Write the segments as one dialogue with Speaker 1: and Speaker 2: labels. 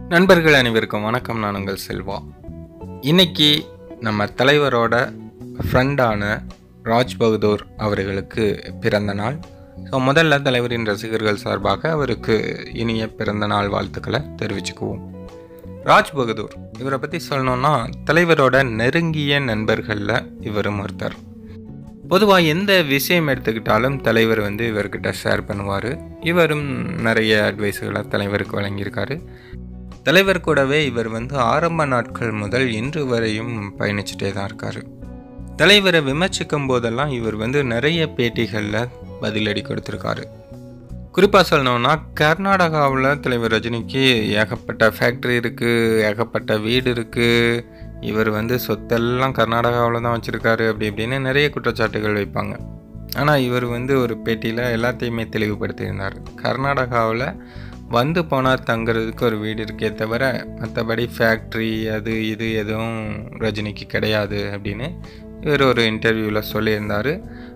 Speaker 1: நண்பர்கள் அனைவருக்கும் வணக்கம் நான் உங்கள் செல்வா இன்னைக்கு நம்ம தலைவரோட ஃப்ரெண்டான ராஜ் பகதூர் அவர்களுக்கு பிறந்த நாள் ஸோ முதல்ல தலைவரின் ரசிகர்கள் சார்பாக அவருக்கு இனிய பிறந்த நாள் வாழ்த்துக்களை தெரிவிச்சுக்குவோம் ராஜ் பகதூர் இவரை பற்றி சொல்லணும்னா தலைவரோட நெருங்கிய நண்பர்களில் இவரும் ஒருத்தர் பொதுவாக எந்த விஷயம் எடுத்துக்கிட்டாலும் தலைவர் வந்து இவர்கிட்ட ஷேர் பண்ணுவார் இவரும் நிறைய அட்வைஸுகளை தலைவருக்கு வழங்கியிருக்காரு தலைவர் கூடவே இவர் வந்து ஆரம்ப நாட்கள் முதல் இன்று வரையும் பயணிச்சுட்டே தான் இருக்கார் தலைவரை விமர்சிக்கும் போதெல்லாம் இவர் வந்து நிறைய பேட்டிகளில் பதிலடி கொடுத்துருக்காரு குறிப்பாக சொல்லணும்னா கர்நாடகாவில் தலைவர் ரஜினிக்கு ஏகப்பட்ட ஃபேக்ட்ரி இருக்குது ஏகப்பட்ட வீடு இருக்குது இவர் வந்து சொத்தெல்லாம் கர்நாடகாவில் தான் வச்சுருக்காரு அப்படி இப்படின்னு நிறைய குற்றச்சாட்டுகள் வைப்பாங்க ஆனால் இவர் வந்து ஒரு பேட்டியில் எல்லாத்தையுமே தெளிவுபடுத்தியிருந்தார் கர்நாடகாவில் வந்து போனால் தங்குறதுக்கு ஒரு வீடு இருக்கே தவிர மற்றபடி ஃபேக்ட்ரி அது இது எதுவும் ரஜினிக்கு கிடையாது அப்படின்னு இவர் ஒரு இன்டர்வியூவில் சொல்லியிருந்தார்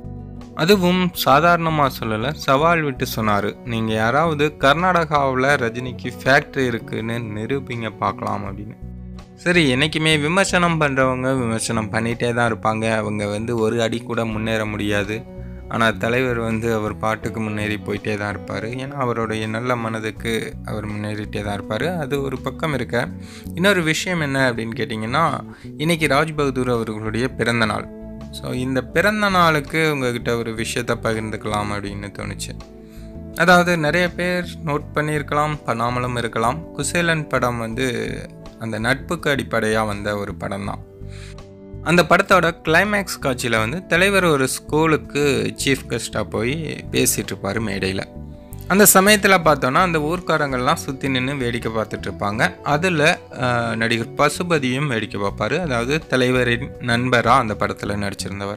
Speaker 1: அதுவும் சாதாரணமாக சொல்லலை சவால் விட்டு சொன்னார் நீங்கள் யாராவது கர்நாடகாவில் ரஜினிக்கு ஃபேக்ட்ரி இருக்குன்னு நிரூபிங்க பார்க்கலாம் அப்படின்னு சரி என்றைக்குமே விமர்சனம் பண்ணுறவங்க விமர்சனம் பண்ணிகிட்டே தான் இருப்பாங்க அவங்க வந்து ஒரு அடி கூட முன்னேற முடியாது ஆனால் தலைவர் வந்து அவர் பாட்டுக்கு முன்னேறி போயிட்டே தான் இருப்பார் ஏன்னா அவருடைய நல்ல மனதுக்கு அவர் முன்னேறிட்டே தான் இருப்பார் அது ஒரு பக்கம் இருக்க இன்னொரு விஷயம் என்ன அப்படின்னு கேட்டிங்கன்னா இன்றைக்கி ராஜ் பகதூர் அவர்களுடைய பிறந்த நாள் ஸோ இந்த பிறந்த நாளுக்கு உங்ககிட்ட ஒரு விஷயத்தை பகிர்ந்துக்கலாம் அப்படின்னு தோணுச்சு அதாவது நிறைய பேர் நோட் பண்ணியிருக்கலாம் பண்ணாமலும் இருக்கலாம் குசேலன் படம் வந்து அந்த நட்புக்கு அடிப்படையாக வந்த ஒரு படம் தான் அந்த படத்தோட கிளைமேக்ஸ் காட்சியில் வந்து தலைவர் ஒரு ஸ்கூலுக்கு சீஃப் கெஸ்ட்டாக போய் பேசிகிட்டு இருப்பார் மேடையில் அந்த சமயத்தில் பார்த்தோன்னா அந்த ஊர்க்காரங்கள்லாம் சுற்றி நின்று வேடிக்கை பார்த்துட்டு இருப்பாங்க அதில் நடிகர் பசுபதியும் வேடிக்கை பார்ப்பார் அதாவது தலைவரின் நண்பராக அந்த படத்தில் நடிச்சிருந்தவர்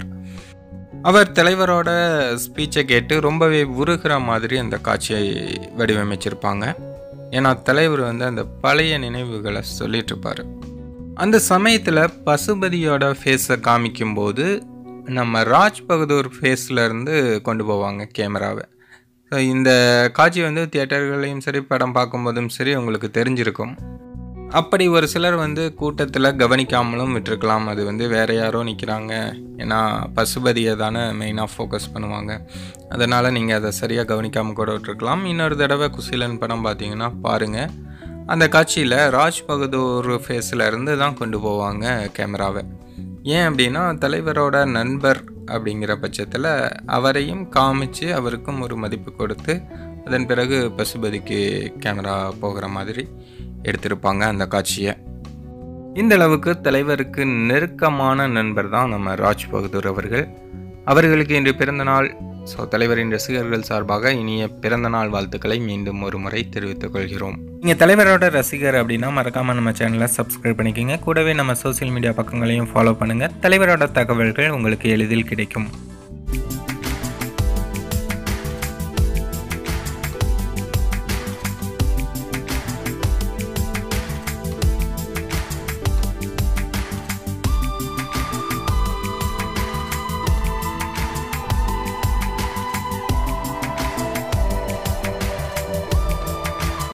Speaker 1: அவர் தலைவரோட ஸ்பீச்சை கேட்டு ரொம்பவே உருகிற மாதிரி அந்த காட்சியை வடிவமைச்சிருப்பாங்க ஏன்னா தலைவர் வந்து அந்த பழைய நினைவுகளை சொல்லிட்டு இருப்பார் அந்த சமயத்தில் பசுபதியோட ஃபேஸை காமிக்கும்போது நம்ம ராஜ் பகதூர் ஃபேஸ்லேருந்து கொண்டு போவாங்க கேமராவை ஸோ இந்த காட்சி வந்து தியேட்டர்களையும் சரி படம் பார்க்கும்போதும் சரி உங்களுக்கு தெரிஞ்சிருக்கும் அப்படி ஒரு சிலர் வந்து கூட்டத்தில் கவனிக்காமலும் விட்டுருக்கலாம் அது வந்து வேற யாரோ நிற்கிறாங்க ஏன்னா பசுபதியை தானே மெயினாக ஃபோக்கஸ் பண்ணுவாங்க அதனால் நீங்கள் அதை சரியாக கவனிக்காமல் கூட விட்டுருக்கலாம் இன்னொரு தடவை குசீலன் படம் பார்த்தீங்கன்னா பாருங்கள் அந்த காட்சியில் ராஜ் பகதூர் ஃபேஸில் இருந்து தான் கொண்டு போவாங்க கேமராவை ஏன் அப்படின்னா தலைவரோட நண்பர் அப்படிங்கிற பட்சத்தில் அவரையும் காமிச்சு அவருக்கும் ஒரு மதிப்பு கொடுத்து அதன் பிறகு பசுபதிக்கு கேமரா போகிற மாதிரி எடுத்திருப்பாங்க அந்த காட்சியை இந்த அளவுக்கு தலைவருக்கு நெருக்கமான நண்பர் தான் நம்ம ராஜ் பகதூர் அவர்கள் அவர்களுக்கு இன்று பிறந்த நாள் ஸோ தலைவரின் ரசிகர்கள் சார்பாக இனிய பிறந்த நாள் வாழ்த்துக்களை மீண்டும் ஒரு முறை தெரிவித்துக் கொள்கிறோம் நீங்கள் தலைவரோட ரசிகர் அப்படின்னா மறக்காமல் நம்ம சேனலை சப்ஸ்கிரைப் பண்ணிக்கோங்க கூடவே நம்ம சோசியல் மீடியா பக்கங்களையும் ஃபாலோ பண்ணுங்கள் தலைவரோட தகவல்கள் உங்களுக்கு எளிதில் கிடைக்கும்